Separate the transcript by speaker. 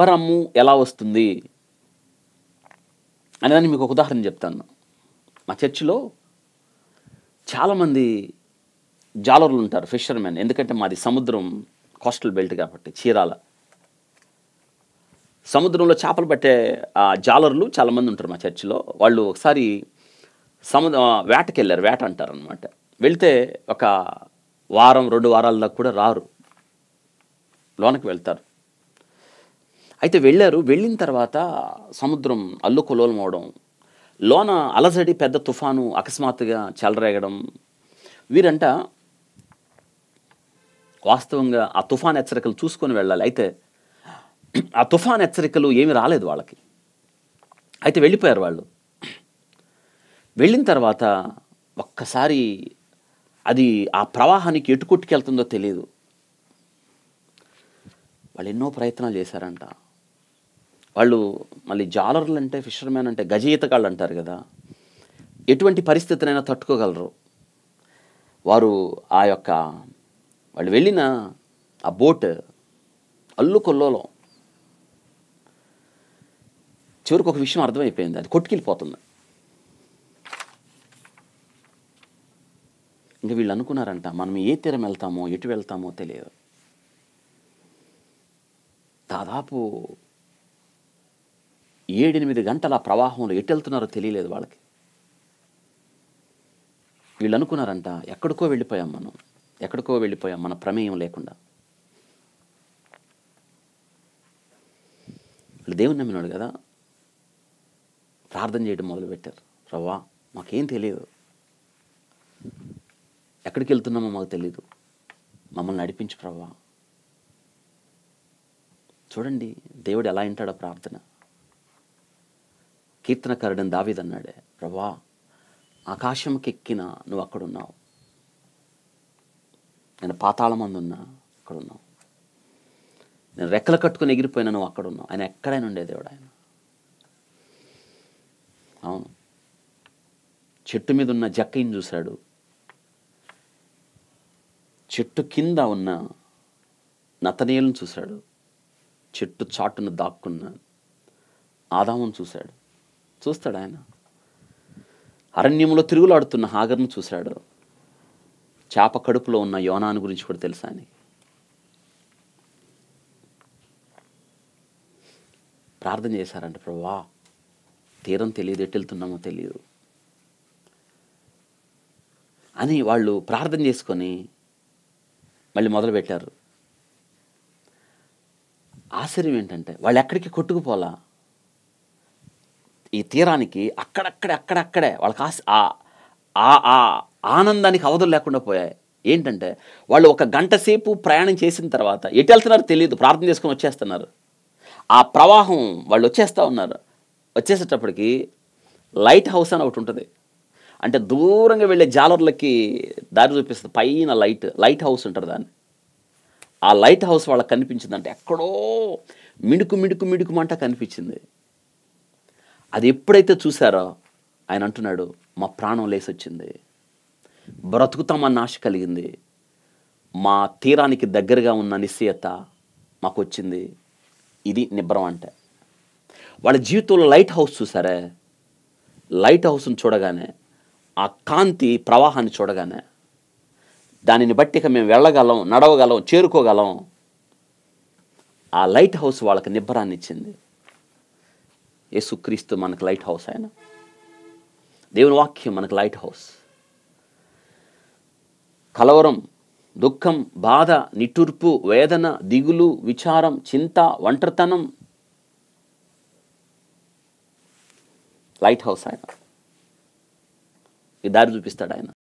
Speaker 1: నిబ్బరము ఎలా వస్తుంది అనేదాన్ని మీకు ఒక ఉదాహరణ చెప్తాను మా చర్చిలో చాలామంది జాలర్లు ఉంటారు ఫిషర్మెన్ ఎందుకంటే మాది సముద్రం కోస్టల్ బెల్ట్ కాబట్టి చీరాల సముద్రంలో చేపలు పట్టే ఆ జాలర్లు చాలామంది ఉంటారు మా చర్చిలో వాళ్ళు ఒకసారి సముద్ర వేటకి వెళ్ళారు వేట అంటారు అనమాట వెళ్తే ఒక వారం రెండు వారాల దాకా కూడా రారు లోనకి వెళ్తారు అయితే వెళ్ళారు వెళ్ళిన తర్వాత సముద్రం అల్లుకొలోలం అవడం లోన అలజడి పెద్ద తుఫాను అకస్మాత్తుగా చెలరేగడం వీరంట వాస్తవంగా ఆ తుఫాన్ హెచ్చరికలు చూసుకొని వెళ్ళాలి అయితే ఆ తుఫాన్ హెచ్చరికలు ఏమీ రాలేదు వాళ్ళకి అయితే వెళ్ళిపోయారు వాళ్ళు వెళ్ళిన తర్వాత ఒక్కసారి అది ఆ ప్రవాహానికి ఎటు కొట్టుకెళ్తుందో తెలియదు వాళ్ళు ఎన్నో ప్రయత్నాలు చేశారంట వాళ్ళు మళ్ళీ జాలర్లు అంటే ఫిషర్మెన్ అంటే గజ ఈతగాళ్ళు అంటారు కదా ఎటువంటి పరిస్థితినైనా తట్టుకోగలరు వారు ఆ యొక్క వాళ్ళు వెళ్ళిన ఆ బోట్ అల్లుకొల్లోలో చివరికి ఒక విషయం అర్థమైపోయింది అది కొట్టుకెళ్ళిపోతుంది ఇంకా వీళ్ళు అనుకున్నారంట మనం ఏ తీరం వెళ్తామో ఎటు వెళ్తామో తెలియదు దాదాపు ఏడెనిమిది గంటల ప్రవాహంలో ఎటు వెళ్తున్నారో తెలియలేదు వాళ్ళకి వీళ్ళు అనుకున్నారంట ఎక్కడికో వెళ్ళిపోయాం మనం ఎక్కడికో వెళ్ళిపోయాం మన ప్రమేయం లేకుండా వీళ్ళు దేవుని నమ్మినాడు కదా ప్రార్థన చేయడం మొదలుపెట్టారు ప్రవ్వా మాకేం తెలియదు ఎక్కడికి వెళ్తున్నామో మాకు తెలియదు మమ్మల్ని నడిపించు ప్రవ్వా చూడండి దేవుడు ఎలా వింటాడో ప్రార్థన కీర్తనకారుడని దావీదన్నాడే ప్రభా ఆకాశంకెక్కిన నువ్వు అక్కడున్నావు నేను పాతాళమందున్నా అక్కడున్నావు నేను రెక్కలు కట్టుకుని ఎగిరిపోయినా నువ్వు అక్కడున్నావు ఆయన ఎక్కడైనా ఉండే దేవుడు ఆయన అవును చెట్టు మీద ఉన్న జక్కయిని చూశాడు చెట్టు కింద ఉన్న నతనీయులను చూశాడు చెట్టు చాటున దాక్కున్న ఆదామును చూశాడు చూస్తాడు ఆయన అరణ్యంలో తిరుగులాడుతున్న హాగర్ను చూశాడు చేప కడుపులో ఉన్న యోనాను గురించి కూడా తెలుసా ఆయనకి ప్రార్థన చేశారంట ప్రభా తీరం తెలియదు ఎటు వెళ్తున్నామో తెలియదు అని వాళ్ళు ప్రార్థన చేసుకొని మళ్ళీ మొదలుపెట్టారు ఆశ్చర్యం ఏంటంటే వాళ్ళు ఎక్కడికి కొట్టుకుపోలా ఈ తీరానికి అక్కడక్కడే అక్కడక్కడే వాళ్ళకి ఆశ ఆ- ఆ ఆ ఆనందానికి అవధులు లేకుండా పోయాయి ఏంటంటే వాళ్ళు ఒక గంట సేపు ప్రయాణం చేసిన తర్వాత ఎటు వెళ్తున్నారో తెలియదు ప్రార్థన చేసుకొని వచ్చేస్తున్నారు ఆ ప్రవాహం వాళ్ళు వచ్చేస్తూ ఉన్నారు వచ్చేసేటప్పటికి లైట్ హౌస్ అని ఒకటి ఉంటుంది అంటే దూరంగా వెళ్ళే జాలర్లకి దారి చూపిస్తుంది పైన లైట్ లైట్ హౌస్ ఉంటుంది దాన్ని ఆ లైట్ హౌస్ వాళ్ళకి కనిపించింది అంటే ఎక్కడో మిడుకు మిడుకు మిడుకు మంట కనిపించింది అది ఎప్పుడైతే చూసారో ఆయన అంటున్నాడు మా ప్రాణం లేసొచ్చింది బ్రతుకుతామన్న ఆశ కలిగింది మా తీరానికి దగ్గరగా ఉన్న నిశ్చయత మాకు వచ్చింది ఇది నిబ్రం అంటే వాళ్ళ జీవితంలో లైట్ హౌస్ చూసారే లైట్ హౌస్ని చూడగానే ఆ కాంతి ప్రవాహాన్ని చూడగానే దానిని బట్టి ఇక మేము వెళ్ళగలం నడవగలం చేరుకోగలం ఆ లైట్ హౌస్ వాళ్ళకి నిబ్బరాన్ని ఇచ్చింది యేసుక్రీస్తు మనకు లైట్ హౌస్ ఆయన దేవుని వాక్యం మనకు లైట్ హౌస్ కలవరం దుఃఖం బాధ నిట్టూర్పు వేదన దిగులు విచారం చింత ఒంటరితనం లైట్ హౌస్ ఆయన ఈ దారి చూపిస్తాడు ఆయన